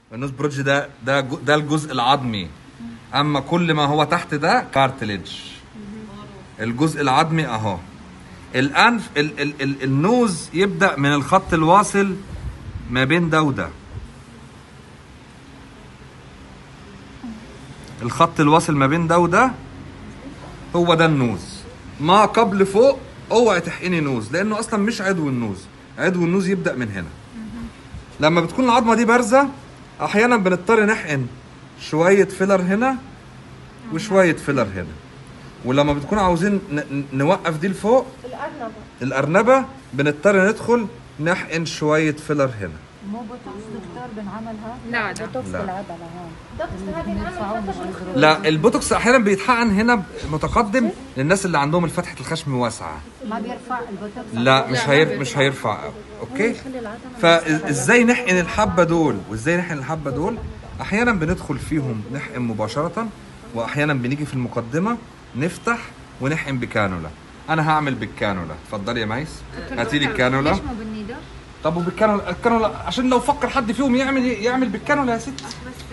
النوز برودج ده ده جو- ده الجزء العظمي اما كل ما هو تحت ده كارتليج الجزء العظمي اهو الانف ال ال ال النوز يبدا من الخط الواصل ما بين ده وده الخط الواصل ما بين ده وده هو ده النوز ما قبل فوق اوعي تحقني نوز لانه اصلا مش عدو النوز عدو النوز يبدا من هنا لما بتكون العظمه دي بارزه احيانا بنضطر نحقن شويه فيلر هنا وشويه فيلر هنا ولما بتكون عاوزين ن- ن- نوقف دي لفوق الارنبه الارنبه بنضطر ندخل نحقن شويه فيلر هنا مو بوتوكس دكتور بنعملها لا لا بوتوكس لا. بالعضله هون دكتور هذه بنرفعوه نعمل مش فتح بنضربوه. لا البوتوكس احيانا بيتحقن هنا متقدم للناس اللي عندهم الفتحه الخشم واسعه ما بيرفع البوتوكس لا مش لا، هير ما مش هيرفع اوكي يخلي العضله فازاي نحقن الحبه دول وازاي نحقن الحبه دول احيانا بندخل فيهم نحقن مباشره واحيانا بنيجي في المقدمه نفتح ونحقن بكانولا انا هعمل بالكانولا اتفضلي يا ميس هاتي لي الكانولا ليش مو بالنيدر؟ طب وبالكانولا الكانولا عشان لو فكر حد فيهم يعمل يعمل بالكانولا يا ست بس